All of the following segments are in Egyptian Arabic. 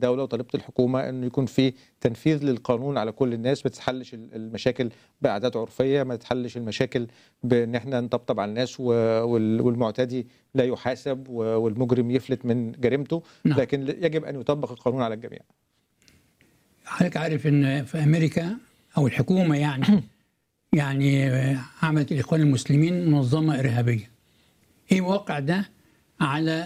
الدوله وطالبت الحكومه انه يكون في تنفيذ للقانون على كل الناس ما تتحلش ال- المشاكل باعداد عرفيه ما تتحلش المشاكل بان احنا نطبطب على الناس و- وال- والمعتدي لا يحاسب و- والمجرم يفلت من جريمته نعم. لكن يجب ان يطبق القانون على الجميع حضرتك عارف ان في امريكا او الحكومه يعني يعني عملت الاخوان المسلمين منظمه ارهابيه. ايه واقع ده على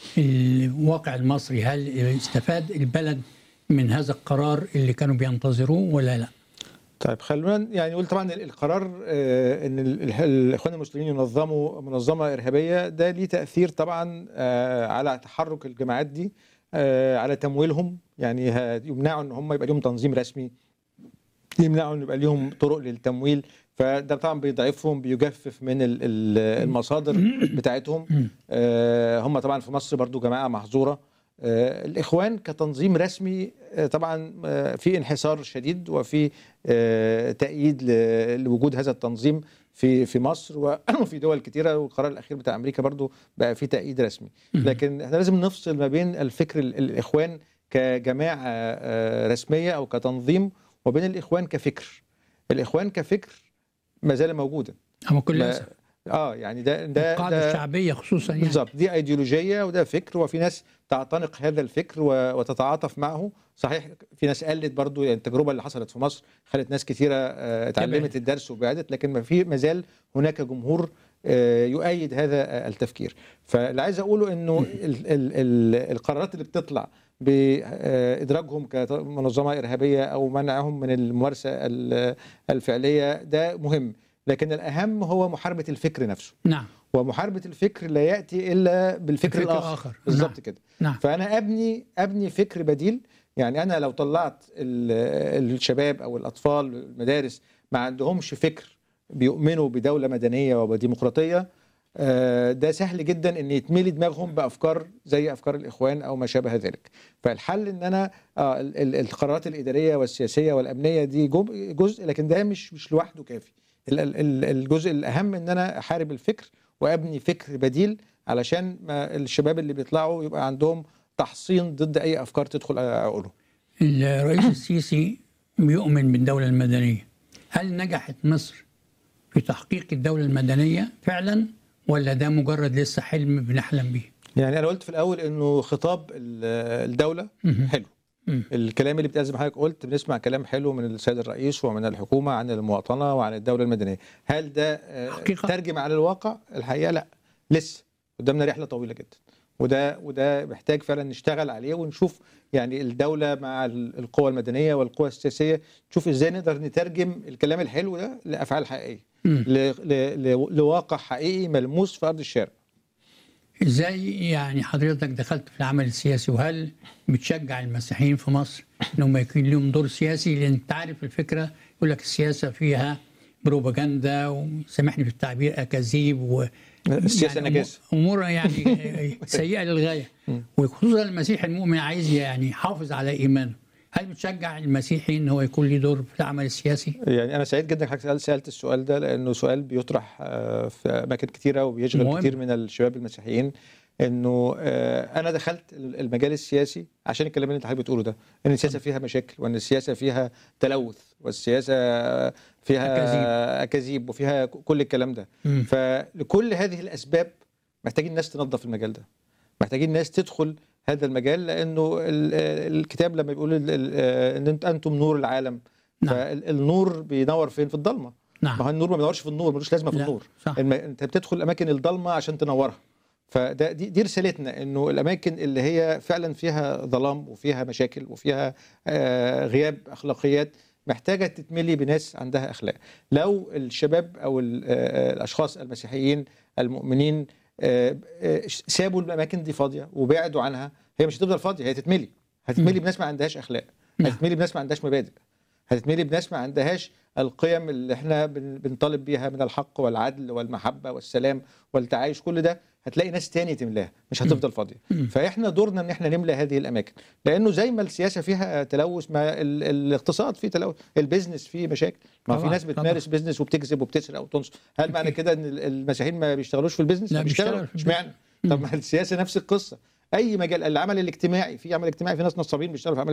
الواقع المصري؟ هل استفاد البلد من هذا القرار اللي كانوا بينتظروه ولا لا؟ طيب خلونا يعني نقول طبعا القرار آه، ان ال- ال- الاخوان المسلمين ينظموا منظمه ارهابيه ده ليه تاثير طبعا آه، على تحرك الجماعات دي آه، على تمويلهم يعني ه- يمنعوا ان هم يبقى لهم تنظيم رسمي يمنعوا ان يبقى ليهم طرق للتمويل فده طبعا بيضعفهم بيجفف من ال- ال- المصادر بتاعتهم آه، هم طبعا في مصر برضو جماعه محظوره آه، الاخوان كتنظيم رسمي آه، طبعا آه، في انحسار شديد وفي آه، تأييد ل- لوجود هذا التنظيم في في مصر و- وفي دول كتيره والقرار الاخير بتاع امريكا برضو بقى فيه تأييد رسمي لكن احنا لازم نفصل ما بين الفكر ال- الاخوان كجماعه آه، رسميه او كتنظيم وبين الاخوان كفكر الاخوان كفكر ما زال موجودا اما كل ما- أسف اه يعني ده ده القاعده ده الشعبيه خصوصا يعني بالظبط دي ايديولوجيه وده فكر وفي ناس تعتنق هذا الفكر و- وتتعاطف معه صحيح في ناس قلت برضو يعني التجربه اللي حصلت في مصر خلت ناس كثيره آه، اتعلمت تبعد. الدرس وبعدت لكن ما في ما زال هناك جمهور آه، يؤيد هذا آه، التفكير فاللي عايز اقوله انه ال ال ال القرارات اللي بتطلع بادراجهم كمنظمه ارهابيه او منعهم من الممارسه ال- الفعليه ده مهم لكن الاهم هو محاربه الفكر نفسه نعم ومحاربه الفكر لا ياتي الا بالفكر الفكر الاخر الآخر. بالظبط نعم. كده نعم فانا ابني ابني فكر بديل يعني انا لو طلعت ال- الشباب او الاطفال المدارس ما عندهمش فكر بيؤمنوا بدوله مدنيه وبديمقراطيه آه، ده سهل جدا ان يتملي دماغهم بافكار زي افكار الاخوان او ما شابه ذلك فالحل ان انا آه، ال- ال- القرارات الاداريه والسياسيه والامنيه دي جب- جزء لكن ده مش مش لوحده كافي ال- ال- ال- الجزء الاهم ان انا احارب الفكر وابني فكر بديل علشان ما الشباب اللي بيطلعوا يبقى عندهم تحصين ضد اي افكار تدخل عقولهم الرئيس السيسي بيؤمن بالدوله المدنيه هل نجحت مصر في تحقيق الدوله المدنيه فعلا ولا ده مجرد لسه حلم بنحلم بيه؟ يعني انا قلت في الاول انه خطاب ال- الدوله مهم. حلو مم. الكلام اللي بتقال زي ما حضرتك قلت بنسمع كلام حلو من السيد الرئيس ومن الحكومه عن المواطنه وعن الدوله المدنيه هل ده آه، حقيقة. ترجم على الواقع الحقيقه لا لسه قدامنا رحله طويله جدا وده وده محتاج فعلا نشتغل عليه ونشوف يعني الدوله مع ال- القوى المدنيه والقوى السياسيه نشوف ازاي نقدر نترجم الكلام الحلو ده لافعال حقيقيه مم. ل- ل- ل- لواقع حقيقي ملموس في ارض الشارع ازاي يعني حضرتك دخلت في العمل السياسي وهل بتشجع المسيحيين في مصر انهم يكون لهم دور سياسي لان انت عارف الفكره يقول لك السياسه فيها بروباجندا وسامحني في التعبير اكاذيب و السياسه يعني نجاسه امور يعني سيئه للغايه وخصوصا المسيح المؤمن عايز يعني يحافظ على ايمانه هل بتشجع المسيحي ان هو يكون له دور في العمل السياسي؟ يعني انا سعيد جدا حضرتك سأل- سالت السؤال ده لانه سؤال بيطرح آه، في اماكن كتيره وبيشغل مهم. كتير من الشباب المسيحيين انه آه، انا دخلت المجال السياسي عشان الكلام اللي انت حضرتك بتقوله ده ان السياسه فيها مشاكل وان السياسه فيها تلوث والسياسه فيها أكاذيب. اكاذيب وفيها كل الكلام ده مم. فلكل هذه الاسباب محتاجين الناس تنظف المجال ده محتاجين ناس تدخل هذا المجال لانه ال- الكتاب لما بيقول ال- ال- ان أنت- انتم نور العالم نعم. فالنور بينور فين في الضلمه نعم ما هو النور ما بينورش في النور ملوش لازمه في لا، النور صح. الم... انت بتدخل الاماكن الضلمه عشان تنورها فده دي, دي رسالتنا انه الاماكن اللي هي فعلا فيها ظلام وفيها مشاكل وفيها آه غياب اخلاقيات محتاجه تتملي بناس عندها اخلاق لو الشباب او ال- آه الاشخاص المسيحيين المؤمنين آه آه سابوا الاماكن دي فاضيه وبعدوا عنها هي مش هتفضل فاضيه هي تتملي هتتملي بناس ما عندهاش اخلاق نعم. هتتملي بناس ما عندهاش مبادئ هتتملي بناس ما عندهاش القيم اللي احنا بن- بنطالب بيها من الحق والعدل والمحبه والسلام والتعايش كل ده هتلاقي ناس تاني تملاها مش هتفضل فاضيه مم. فاحنا دورنا ان احنا نملى هذه الاماكن لانه زي ما السياسه فيها تلوث ما ال- الاقتصاد فيه تلوث البيزنس فيه مشاكل ما في طبعاً، ناس بتمارس بيزنس وبتكذب وبتسرق وتنصب هل معنى أكيد. كده ان ال- المسيحيين ما بيشتغلوش في البيزنس لا، ما بيشتغلوا بيشتغلوا في البيزنس. اشمعنى طب ما السياسه نفس القصه اي مجال العمل الاجتماعي في عمل اجتماعي في ناس نصابين بيشتغلوا في عمل